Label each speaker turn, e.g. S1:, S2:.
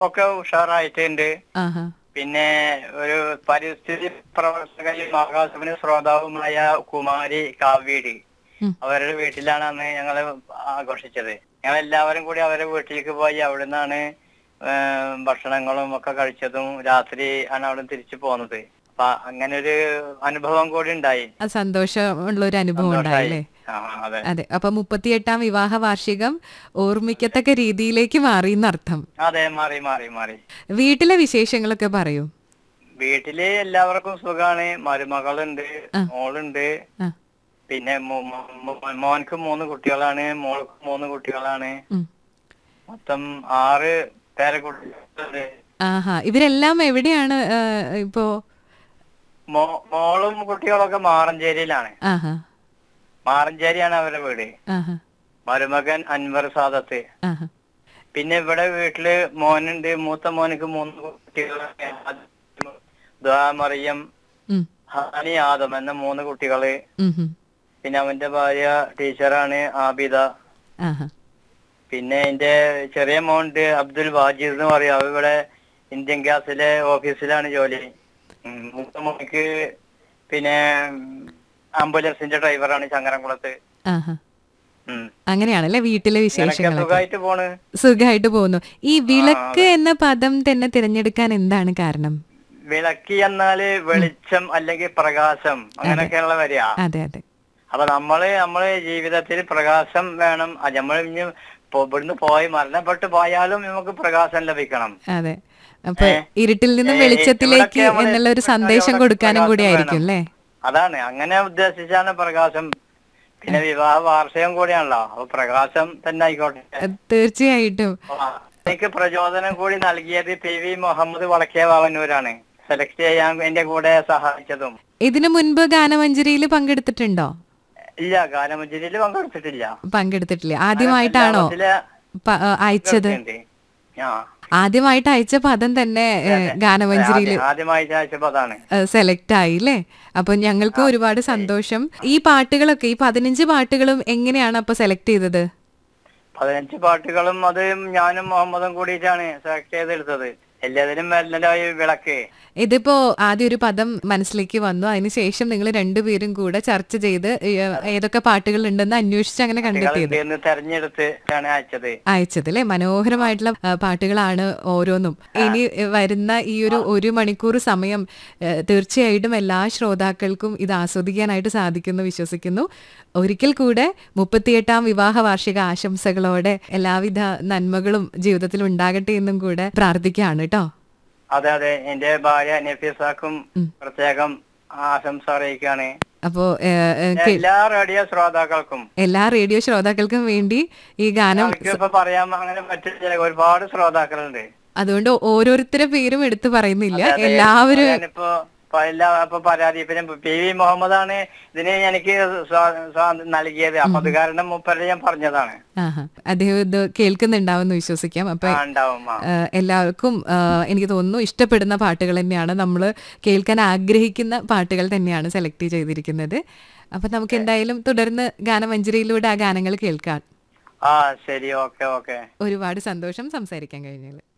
S1: ഒക്കെ ഉഷാറായിട്ടുണ്ട്
S2: ആഹാ
S1: പിന്നെ ഒരു പരിസ്ഥിതി പ്രവർത്തകയും ആകാശവാണി ശ്രോതാവുമായ കുമാരി കാവ്യടി
S2: ഉം.
S1: അവരുടെ വീട്ടിലാണ് അന്ന് ഞങ്ങള് ആഘോഷിച്ചത് ഞങ്ങൾ എല്ലാവരും കൂടി അവരുടെ വീട്ടിലേക്ക് പോയി അവിടെ നിന്നാണ് ഭക്ഷണങ്ങളും ഒക്കെ കഴിച്ചതും രാത്രി ആണ് അവിടെ തിരിച്ചു പോന്നത് അപ്പൊ അങ്ങനെ ഒരു അനുഭവം കൂടി ഉണ്ടായി
S2: അത് സന്തോഷമുള്ള ഒരു അനുഭവം ഉണ്ടായില്ലേ
S1: ആ അതെ
S2: അതെ അപ്പൊ മുപ്പത്തിയെട്ടാം വിവാഹ വാർഷികം ഓർമ്മിക്കത്തക്ക രീതിയിലേക്ക് മാറി എന്നർത്ഥം
S1: അതെ മാറി മാറി മാറി
S2: വീട്ടിലെ വിശേഷങ്ങളൊക്കെ പറയൂ
S1: വീട്ടില് എല്ലാവർക്കും സുഖാണ് മരുമകളുണ്ട്
S2: ആ.
S1: മോളുണ്ട്
S2: ആ
S1: പിന്നെ മോ- മോ- മോ- മോൻക്ക് മൂന്ന് കുട്ടികളാണ് മോൾക്ക് മൂന്ന് കുട്ടികളാണ്
S2: ഉം.
S1: മൊത്തം ആറ് പേരക്കുട്ടികളുണ്ട്
S2: ആഹാ ഇവരെല്ലാം എവിടെയാണ് ആ, ഇപ്പോ
S1: മോ മോളും കുട്ടികളൊക്കെ മാറഞ്ചേരിയിലാണ്
S2: ആഹാ
S1: മാറഞ്ചേരിയാണ് അവരുടെ വീട്
S2: ആഹാ
S1: മരുമകൻ അൻവർ സാദത്ത്
S2: ആഹാ
S1: പിന്നെ ഇവിടെ വീട്ടില് മോനുണ്ട് മൂത്ത മോനക്ക് മൂന്ന് കുട്ടികളാണ് ദ്വാ മറിയം
S2: ഉം,
S1: ഹാനി ആദം എന്ന മൂന്ന് കുട്ടികള്
S2: ഉം, ഉം.
S1: പിന്നെ അവന്റെ ഭാര്യ ടീച്ചറാണ് ആബിദ
S2: ആഹാ
S1: പിന്നെ എന്റെ ചെറിയ മോണ്ട് അബ്ദുൽ വാജിദ് എന്ന് പറയും അവ ഇവിടെ ഇന്ത്യൻ ഗ്യാസിലെ ഓഫീസിലാണ് ജോലി ഉം, മൂത്ത മോനിക്ക് പിന്നെ ആംബുലൻസിന്റെ ഡ്രൈവറാണ് ചങ്ങരംകുളത്ത്
S2: ആഹാ
S1: ഉം.
S2: അങ്ങനെയാണല്ലേ വീട്ടിലെ
S1: ഇങ്ങനൊക്കെ
S2: വിശേഷങ്ങളൊക്കെ
S1: സുഖമായിട്ട് പോണ്
S2: സുഖമായിട്ട് പോകുന്നു ഈ വിളക്ക് എന്ന പദം തന്നെ തിരഞ്ഞെടുക്കാൻ എന്താണ് കാരണം
S1: വിളക്കി എന്നാല് വെളിച്ചം അല്ലെങ്കിൽ പ്രകാശം അങ്ങനെയൊക്കെയുള്ള വരിക
S2: അതെ അതെ
S1: അപ്പൊ നമ്മള് നമ്മളെ ജീവിതത്തിൽ പ്രകാശം വേണം അത് നമ്മൾ ഇനി പോ- ഇവിടുന്ന് പോയി മരണപ്പെട്ട് പോയാലും നമുക്ക് പ്രകാശം ലഭിക്കണം
S2: അതെ അപ്പൊ
S1: ഏ?
S2: ഇരുട്ടിൽ നിന്നും
S1: ഏ,
S2: വെളിച്ചത്തിലേക്ക്
S1: ഇവിടൊക്കെ നമ്മള്
S2: എന്നുള്ള ഒരു
S1: ഇവിടെ
S2: സന്ദേശം
S1: ഇവിടെ
S2: കൊടുക്കാനും കൂടി
S1: പ്രകാശം
S2: ആയിരിക്കും
S1: വേണം.
S2: അല്ലേ
S1: അതാണ് അങ്ങനെ ഉദ്ദേശിച്ചാണ് പ്രകാശം പിന്നെ വിവാഹ വാർഷികം കൂടിയാണല്ലോ അപ്പൊ പ്രകാശം തന്നെ ആയിക്കോട്ടെ
S2: അത് തീർച്ചയായിട്ടും
S1: ആ, എനിക്ക് പ്രചോദനം കൂടി നൽകിയത് പി വി മുഹമ്മദ് വളക്കിയ വാവന്നൂരാണ് സെലക്ട് ചെയ്യാൻ എന്റെ കൂടെ സഹായിച്ചതും
S2: ഇതിനു മുൻപ് ഗാനമഞ്ജരിയിൽ പങ്കെടുത്തിട്ടുണ്ടോ
S1: ഇല്ല ഗാനമഞ്ജരിയിൽ പങ്കെടുത്തിട്ടില്ല
S2: പങ്കെടുത്തിട്ടില്ല ആദ്യമായിട്ടാണോ
S1: കേരളത്തിലെ
S2: പ- ആ, അയച്ചത്
S1: ഉണ്ട്. ആ
S2: ആദ്യമായിട്ട് അയച്ച പദം തന്നെ ഗാനമഞ്ജരിയിൽ
S1: ആദ്യ- ആദ്യമായിട്ട് അയച്ചപ്പോ അതാണ്
S2: സെലക്ട് ആയില്ലേ അപ്പൊ ഞങ്ങൾക്ക് ഒരുപാട് സന്തോഷം ഈ പാട്ടുകളൊക്കെ ഈ പതിനഞ്ച് പാട്ടുകളും എങ്ങനെയാണ് അപ്പൊ സെലക്ട് ചെയ്തത്
S1: പതിനഞ്ച് പാട്ടുകളും അത് ഞാനും മുഹമ്മദും കൂടിയിട്ടാണ് സെലക്ട് ചെയ്തെടുത്തത് എല്ലാത്തിനും മെല്ലലായി വിളക്ക്
S2: ഇതിപ്പോ ആദ്യം ഒരു പദം മനസ്സിലേക്ക് വന്നു അതിനുശേഷം നിങ്ങൾ രണ്ടുപേരും കൂടെ ചർച്ച ചെയ്ത് ഈ, ഏതൊക്കെ പാട്ടുകൾ ഉണ്ടെന്ന് അന്വേഷിച്ച് അങ്ങനെ കണ്ടെത്തിയത്
S1: എന്ന് തെരഞ്ഞെടുത്ത് ആണ് അയച്ചത്
S2: അയച്ചത് അല്ലെ മനോഹരമായിട്ടുള്ള ആ, പാട്ടുകളാണ് ഓരോന്നും ഇനി എ, വരുന്ന ഈ ഒരു ഒരു മണിക്കൂർ സമയം എ, തീർച്ചയായിട്ടും എല്ലാ ശ്രോതാക്കൾക്കും ഇത് ആസ്വദിക്കാനായിട്ട് സാധിക്കുന്നു വിശ്വസിക്കുന്നു ഒരിക്കൽ കൂടെ മുപ്പത്തിയെട്ടാം വിവാഹ വാർഷിക ആശംസകളോടെ എല്ലാവിധ നന്മകളും ജീവിതത്തിൽ ഉണ്ടാകട്ടെ എന്നും കൂടെ പ്രാർത്ഥിക്കുകയാണ് കേട്ടോ
S1: അതെ അതെ എന്റെ ഭാര്യ നഫീസാക്കും പ്രത്യേകം ആശംസ അറിയിക്കുകയാണ്
S2: അപ്പോ ഏ, ഏ, കേ-
S1: എല്ലാ റേഡിയോ ശ്രോതാക്കൾക്കും
S2: എല്ലാ റേഡിയോ ശ്രോതാക്കൾക്കും വേണ്ടി ഈ ഗാനം
S1: ഞങ്ങൾക്ക് ഇപ്പൊ പറയാൻ അങ്ങനെ പറ്റില്ല ഒരുപാട് ശ്രോതാക്കളുണ്ട്
S2: അതുകൊണ്ട് ഓരോരുത്തരുടെ പേരും എടുത്തു പറയുന്നില്ല
S1: അതെ, അതെ.
S2: എല്ലാവരും
S1: ഞാനിപ്പോ ഇപ്പൊ എല്ലാ ഇപ്പൊ പരാതി പിന്നെ പി വി മുഹമ്മദാണ് ഇതിന് എനിക്ക് സ്വാ- സ്വാ- നൽകിയത് അപ്പൊ അത് കാരണം മുപ്പരെ ഞാൻ പറഞ്ഞതാണ്
S2: ആഹാ. അദ്ദേഹം ഇത് കേൾക്കുന്നുണ്ടാവുമെന്ന് വിശ്വസിക്കാം അപ്പൊ
S1: ആ, ഉണ്ടാവും ആ.
S2: ആ, എല്ലാവർക്കും ആ, എനിക്ക് തോന്നുന്നു ഇഷ്ടപ്പെടുന്ന പാട്ടുകൾ തന്നെയാണ് നമ്മൾ കേൾക്കാൻ ആഗ്രഹിക്കുന്ന പാട്ടുകൾ തന്നെയാണ് സെലക്ട് ചെയ്തിരിക്കുന്നത് അപ്പൊ നമുക്ക് എന്തായാലും തുടർന്ന് ഗാനമഞ്ജരിയിലൂടെ ആ ഗാനങ്ങൾ കേൾക്കാം
S1: ആ ശരി ഓക്കെ ഓക്കെ
S2: ഒരുപാട് സന്തോഷം സംസാരിക്കാൻ കഴിഞ്ഞാൽ